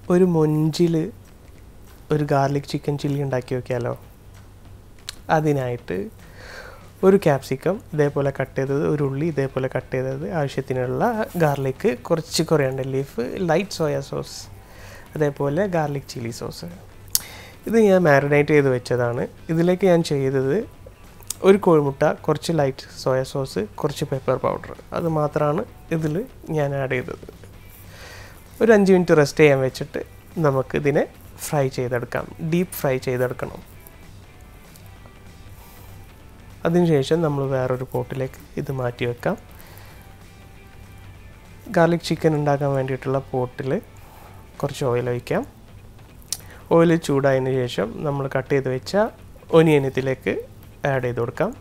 ഒരു മൊഞ്ചിൽ ഒരു garlic chicken chilli ഉണ്ടാക്കി നോക്കിയാലോ അതിനായിട്ട് ഒരു ക്യാപ്സിക്കം ഇതേപോലെ കട്ട് ചെയ്തത് ഒരു ഉള്ളി ഇതേപോലെ കട്ട് ചെയ്തത് ആവശ്യത്തിനുള്ള ഗാർലിക് കുറച്ച് coriander leaf light soya sauce അതേപോലെ ഗാർലിക് ചില്ലി സോസ് ഇത് ഞാൻ മാരിനേറ്റ് ചെയ്ത് വെച്ചതാണ് ഇതിലേക്ക് ഞാൻ ചെയ്തത് ഒരു കോഴിമുട്ട കുറച്ച് ലൈറ്റ് സോയ സോസ് കുറച്ച് പെപ്പർ പൗഡർ അത് മാത്രമാണ് ഇതിൽ ഞാൻ ആഡ് ചെയ്തത് ഒരു അഞ്ച് മിനിറ്റ് റെസ്റ്റ് ചെയ്യാൻ വെച്ചിട്ട് നമുക്കിതിനെ ഫ്രൈ ചെയ്തെടുക്കാം ഡീപ്പ് ഫ്രൈ ചെയ്തെടുക്കണം അതിനുശേഷം നമ്മൾ വേറൊരു പോട്ടിലേക്ക് ഇത് മാറ്റി വെക്കാം ഗാർലിക് ചിക്കൻ ഉണ്ടാക്കാൻ വേണ്ടിയിട്ടുള്ള പോട്ടിൽ കുറച്ച് ഓയിൽ ഒഴിക്കാം ഓയിൽ ചൂടായതിന് ശേഷം നമ്മൾ കട്ട് ചെയ്ത് വെച്ച ഒനിയൻ ഇതിലേക്ക് ആഡ് ചെയ്ത് കൊടുക്കാം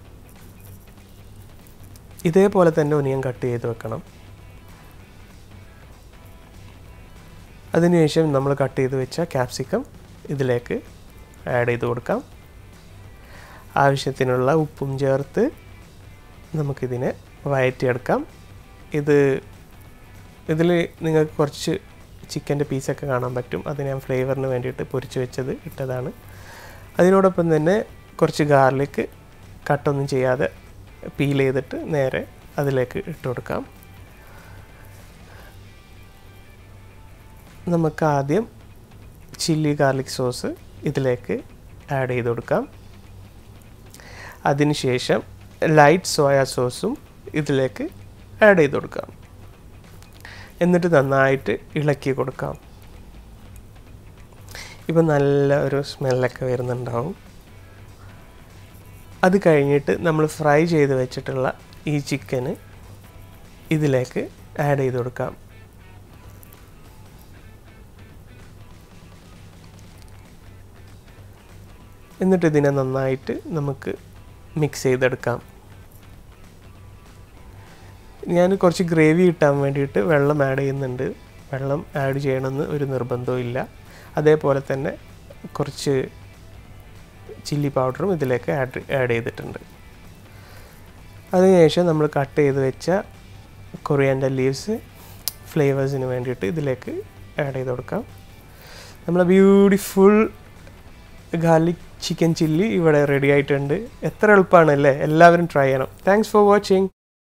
ഇതേപോലെ തന്നെ ഒനിയൻ കട്ട് ചെയ്ത് വെക്കണം അതിനുശേഷം നമ്മൾ കട്ട് ചെയ്ത് വെച്ച ക്യാപ്സിക്കം ഇതിലേക്ക് ആഡ് ചെയ്ത് കൊടുക്കാം ആവശ്യത്തിനുള്ള ഉപ്പും ചേർത്ത് നമുക്കിതിനെ വയറ്റിയെടുക്കാം ഇത് ഇതിൽ നിങ്ങൾക്ക് കുറച്ച് ചിക്കൻ്റെ പീസൊക്കെ കാണാൻ പറ്റും അത് ഞാൻ ഫ്ലേവറിന് വേണ്ടിയിട്ട് പൊരിച്ച് വെച്ചത് ഇട്ടതാണ് അതിനോടൊപ്പം തന്നെ കുറച്ച് ഗാർലിക് കട്ടൊന്നും ചെയ്യാതെ പീൽ ചെയ്തിട്ട് നേരെ അതിലേക്ക് ഇട്ട് കൊടുക്കാം നമുക്ക് ആദ്യം ചില്ലി ഗാർലിക് സോസ് ഇതിലേക്ക് ആഡ് ചെയ്ത് കൊടുക്കാം അതിനുശേഷം ലൈറ്റ് സോയ സോസും ഇതിലേക്ക് ആഡ് ചെയ്ത് കൊടുക്കാം എന്നിട്ട് നന്നായിട്ട് ഇളക്കി കൊടുക്കാം ഇപ്പം നല്ല ഒരു സ്മെല്ലൊക്കെ വരുന്നുണ്ടാവും അത് കഴിഞ്ഞിട്ട് നമ്മൾ ഫ്രൈ ചെയ്ത് വെച്ചിട്ടുള്ള ഈ ചിക്കന് ഇതിലേക്ക് ആഡ് ചെയ്ത് കൊടുക്കാം എന്നിട്ട് ഇതിനെ നന്നായിട്ട് നമുക്ക് മിക്സ് ചെയ്തെടുക്കാം ഞാൻ കുറച്ച് ഗ്രേവി കിട്ടാൻ വേണ്ടിയിട്ട് വെള്ളം ആഡ് ചെയ്യുന്നുണ്ട് വെള്ളം ആഡ് ചെയ്യണമെന്ന് ഒരു നിർബന്ധവും ഇല്ല അതേപോലെ തന്നെ കുറച്ച് ചില്ലി പൗഡറും ഇതിലേക്ക് ആഡ് ആഡ് ചെയ്തിട്ടുണ്ട് അതിനുശേഷം നമ്മൾ കട്ട് ചെയ്ത് വെച്ച കൊറിയാൻഡർ ലീവ്സ് ഫ്ലേവേഴ്സിന് വേണ്ടിയിട്ട് ഇതിലേക്ക് ആഡ് ചെയ്ത് കൊടുക്കാം നമ്മളെ ബ്യൂട്ടിഫുൾ ഗാർലിക് ചിക്കൻ ചില്ലി ഇവിടെ റെഡി ആയിട്ടുണ്ട് എത്ര എളുപ്പമാണ് അല്ലേ എല്ലാവരും ട്രൈ ചെയ്യണം താങ്ക്സ് ഫോർ വാച്ചിങ്